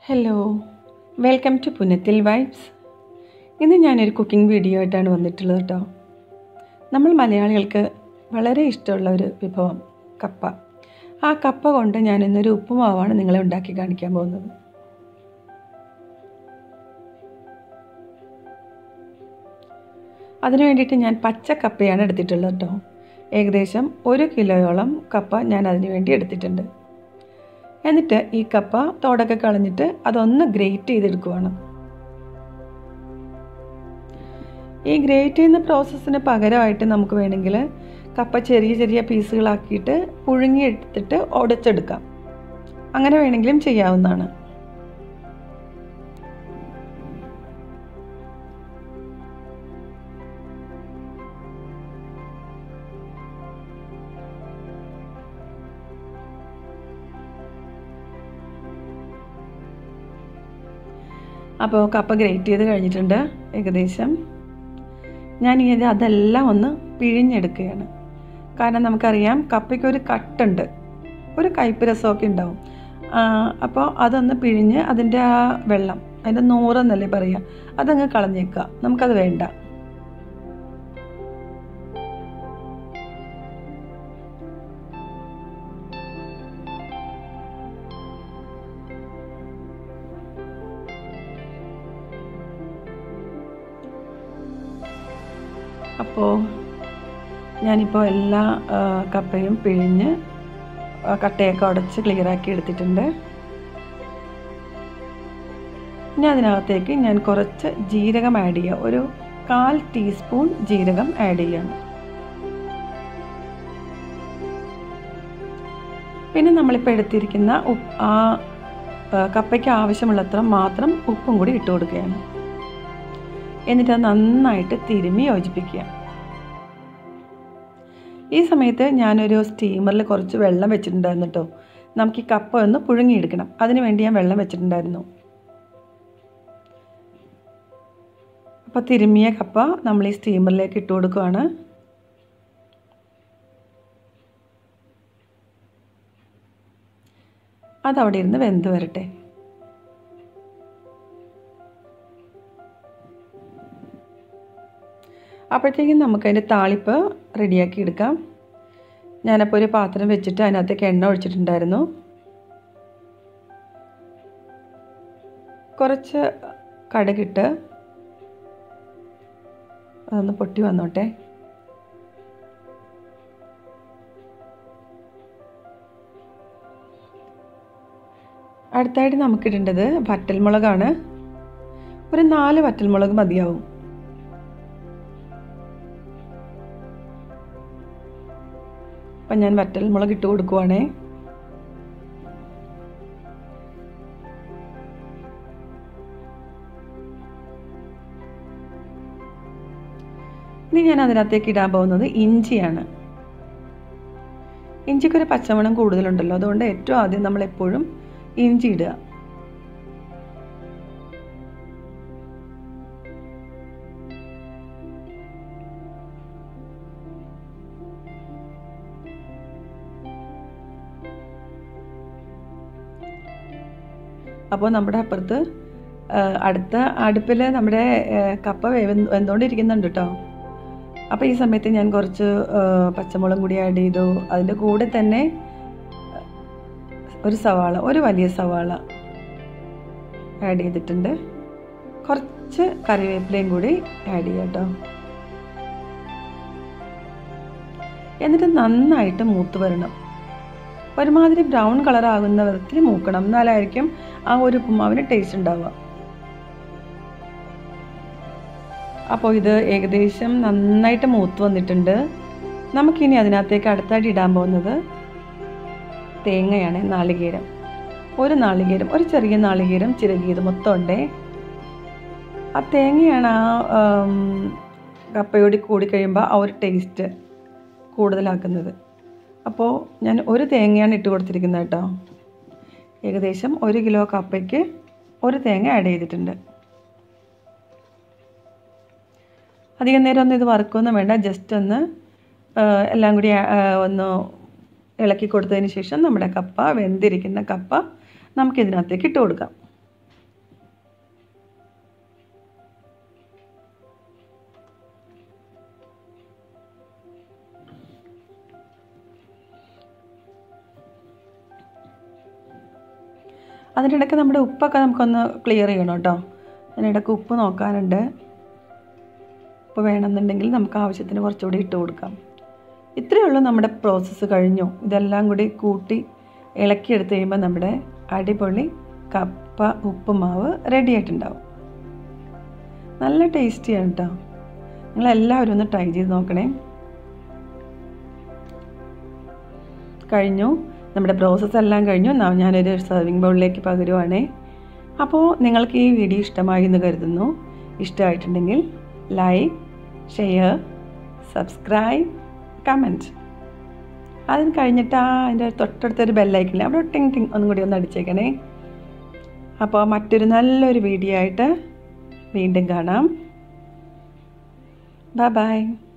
hello welcome to Punathil vibes ഇന്ന് ഞാനൊരു cooking video ആയിട്ടാണ് വന്നിട്ടുള്ളത് കേട്ടോ നമ്മൾ മലയാളികൾക്ക് വളരെ ഇഷ്ടമുള്ള ഒരു വിഭവം കപ്പ ആ കപ്പ കൊണ്ട് ഞാൻ ഇന്നൊരു ഉപ്പുമാവാണ് നിങ്ങളെ ഉണ്ടാക്കി കാണിക്കാൻ പോകുന്നത് അതിനു വേണ്ടിയിട്ട് ഞാൻ പച്ച കപ്പയാണ് എടുത്തിട്ടുള്ളത് കേട്ടോ ഏകദേശം ഒരു കിലോയോളം കപ്പ ഞാൻ അതിനു വേണ്ടി എടുത്തിട്ടുണ്ട് എന്നിട്ട് ഈ കപ്പ തോടൊക്കെ കളഞ്ഞിട്ട് അതൊന്ന് ഗ്രേറ്റ് ചെയ്തെടുക്കുവാണ് ഈ ഗ്രേറ്റ് ചെയ്യുന്ന പ്രോസസ്സിന് പകരമായിട്ട് നമുക്ക് വേണമെങ്കിൽ കപ്പ ചെറിയ ചെറിയ പീസുകളാക്കിയിട്ട് പുഴുങ്ങിയെടുത്തിട്ട് ഉടച്ചെടുക്കാം അങ്ങനെ വേണമെങ്കിലും ചെയ്യാവുന്നതാണ് അപ്പോൾ കപ്പ ഗ്രേറ്റ് ചെയ്ത് കഴിഞ്ഞിട്ടുണ്ട് ഏകദേശം ഞാൻ ഇത് അതെല്ലാം ഒന്ന് പിഴിഞ്ഞെടുക്കുകയാണ് കാരണം നമുക്കറിയാം കപ്പയ്ക്ക് ഒരു കട്ടുണ്ട് ഒരു കയ്പ്പ് രസമൊക്കെ ഉണ്ടാവും അപ്പോൾ അതൊന്ന് പിഴിഞ്ഞ് അതിൻ്റെ ആ വെള്ളം അതിൻ്റെ നൂറെന്നല്ലേ പറയുക അതങ്ങ് കളഞ്ഞേക്കുക നമുക്കത് വേണ്ട അപ്പോൾ ഞാനിപ്പോൾ എല്ലാ കപ്പയും പിഴിഞ്ഞ് കട്ടയൊക്കെ ഉടച്ച് ക്ലിയറാക്കി എടുത്തിട്ടുണ്ട് ഇനി അതിനകത്തേക്ക് ഞാൻ കുറച്ച് ജീരകം ആഡ് ചെയ്യുക ഒരു കാൽ ടീസ്പൂൺ ജീരകം ആഡ് ചെയ്യണം പിന്നെ നമ്മളിപ്പോൾ എടുത്തിരിക്കുന്ന ഉപ്പ് ആ കപ്പയ്ക്ക് ആവശ്യമുള്ളത്ര മാത്രം ഉപ്പും കൂടി ഇട്ട് കൊടുക്കുകയാണ് എന്നിട്ട് അത് നന്നായിട്ട് തിരുമ്മി യോജിപ്പിക്കുക ഈ സമയത്ത് ഞാനൊരു സ്റ്റീമറിൽ കുറച്ച് വെള്ളം വെച്ചിട്ടുണ്ടായിരുന്നു കേട്ടോ നമുക്ക് ഈ കപ്പ ഒന്ന് പുഴുങ്ങിയെടുക്കണം അതിന് വേണ്ടി ഞാൻ വെള്ളം വെച്ചിട്ടുണ്ടായിരുന്നു അപ്പോൾ തിരുമ്മിയ കപ്പ നമ്മൾ ഈ സ്റ്റീമറിലേക്ക് ഇട്ട് കൊടുക്കുകയാണ് അതവിടെ ഇരുന്ന് വെന്ത് വരട്ടെ അപ്പോഴത്തേക്കും നമുക്കതിൻ്റെ താളിപ്പ് റെഡിയാക്കി എടുക്കാം ഞാനപ്പോൾ ഒരു പാത്രം വെച്ചിട്ട് അതിനകത്തേക്ക് എണ്ണ ഒഴിച്ചിട്ടുണ്ടായിരുന്നു കുറച്ച് കടുകിട്ട് അതൊന്ന് പൊട്ടി വന്നോട്ടെ അടുത്തായിട്ട് നമുക്കിടേണ്ടത് വറ്റൽമുളകാണ് ഒരു നാല് വറ്റൽമുളക് മതിയാവും അപ്പം ഞാൻ വറ്റൽ മുളക് ഇട്ട് കൊടുക്കുവാണേ ഇനി ഞാൻ അതിനകത്തേക്ക് ഇടാൻ പോകുന്നത് ഇഞ്ചിയാണ് ഇഞ്ചിക്കൊരു പച്ചമണം കൂടുതലുണ്ടല്ലോ അതുകൊണ്ട് ഏറ്റവും ആദ്യം നമ്മൾ എപ്പോഴും ഇഞ്ചി ഇടുക അപ്പോൾ നമ്മുടെ അപ്പുറത്ത് അടുത്ത അടുപ്പിൽ നമ്മുടെ കപ്പ വേവ വെന്തുകൊണ്ടിരിക്കുന്നുണ്ട് കേട്ടോ അപ്പോൾ ഈ സമയത്ത് ഞാൻ കുറച്ച് പച്ചമുളകും കൂടി ആഡ് ചെയ്തു അതിൻ്റെ കൂടെ തന്നെ ഒരു സവാള ഒരു വലിയ സവാള ആഡ് ചെയ്തിട്ടുണ്ട് കുറച്ച് കറിവേപ്പിലയും കൂടി ആഡ് ചെയ്യാം കേട്ടോ എന്നിട്ട് നന്നായിട്ട് മൂത്ത് വരണം ഒരുമാതിരി ബ്രൗൺ കളർ ആകുന്ന വിധത്തിൽ മൂക്കണം എന്നാലായിരിക്കും ആ ഒരു ഉപ്പുമാവിന് ടേസ്റ്റ് ഉണ്ടാവുക അപ്പോൾ ഇത് ഏകദേശം നന്നായിട്ട് മൂത്ത് വന്നിട്ടുണ്ട് നമുക്കിനി അതിനകത്തേക്ക് അടുത്തായിട്ട് ഇടാൻ പോകുന്നത് തേങ്ങയാണ് നാളികേരം ഒരു നാളികേരം ഒരു ചെറിയ നാളികേരം ചിരകിയത് മൊത്തം ഉണ്ടേ ആ തേങ്ങയാണ് ആ കപ്പയോടി കൂടി കഴിയുമ്പോൾ ആ ഒരു ടേസ്റ്റ് കൂടുതലാക്കുന്നത് അപ്പോൾ ഞാൻ ഒരു തേങ്ങയാണ് ഇട്ട് കൊടുത്തിരിക്കുന്നത് കേട്ടോ ഏകദേശം ഒരു കിലോ കപ്പയ്ക്ക് ഒരു തേങ്ങ ആഡ് ചെയ്തിട്ടുണ്ട് അധികം നേരം ഒന്നും ഇത് വറുക്കൊന്നും വേണ്ട ജസ്റ്റ് ഒന്ന് എല്ലാം കൂടി ഒന്ന് ഇളക്കി കൊടുത്തതിന് ശേഷം നമ്മുടെ കപ്പ വെന്തിരിക്കുന്ന കപ്പ നമുക്കിതിനകത്തേക്ക് ഇട്ട് കൊടുക്കാം അതിനിടയ്ക്ക് നമ്മുടെ ഉപ്പൊക്കെ നമുക്കൊന്ന് ക്ലിയർ ചെയ്യണം കേട്ടോ അതിനിടയ്ക്ക് ഉപ്പ് നോക്കാനുണ്ട് ഉപ്പ് വേണമെന്നുണ്ടെങ്കിൽ നമുക്ക് ആവശ്യത്തിന് കുറച്ചുകൂടി ഇട്ട് കൊടുക്കാം ഇത്രയേ ഉള്ളൂ നമ്മുടെ പ്രോസസ്സ് കഴിഞ്ഞു ഇതെല്ലാം കൂടി കൂട്ടി ഇളക്കിയെടുത്ത് കഴിയുമ്പോൾ നമ്മുടെ അടിപൊളി കപ്പ ഉപ്പുമാവ് റെഡി ആയിട്ടുണ്ടാവും നല്ല ടേസ്റ്റിയാണ് കേട്ടോ നിങ്ങളെല്ലാവരും ഒന്ന് ട്രൈ ചെയ്ത് നോക്കണേ കഴിഞ്ഞു നമ്മുടെ പ്രോസസ്സ് എല്ലാം കഴിഞ്ഞു ന- ഞാനൊരു സെർവിങ് ബൗളിലേക്ക് പകരുവാണേ അപ്പോൾ നിങ്ങൾക്ക് ഈ വീഡിയോ ഇഷ്ടമായി എന്ന് കരുതുന്നു ഇഷ്ടമായിട്ടുണ്ടെങ്കിൽ ലൈക്ക് ഷെയർ സബ്സ്ക്രൈബ് കമൻറ്റ് അതിന് കഴിഞ്ഞിട്ട് ആ അതിൻ്റെ തൊട്ടടുത്തൊരു ബെല്ലൈക്കില്ലേ അവിടെ ടിങ് ടിങ് ഒന്നും കൂടി ഒന്ന് അടിച്ചേക്കണേ അപ്പോൾ മറ്റൊരു നല്ലൊരു വീഡിയോ ആയിട്ട് വീണ്ടും കാണാം ബൈ ബൈ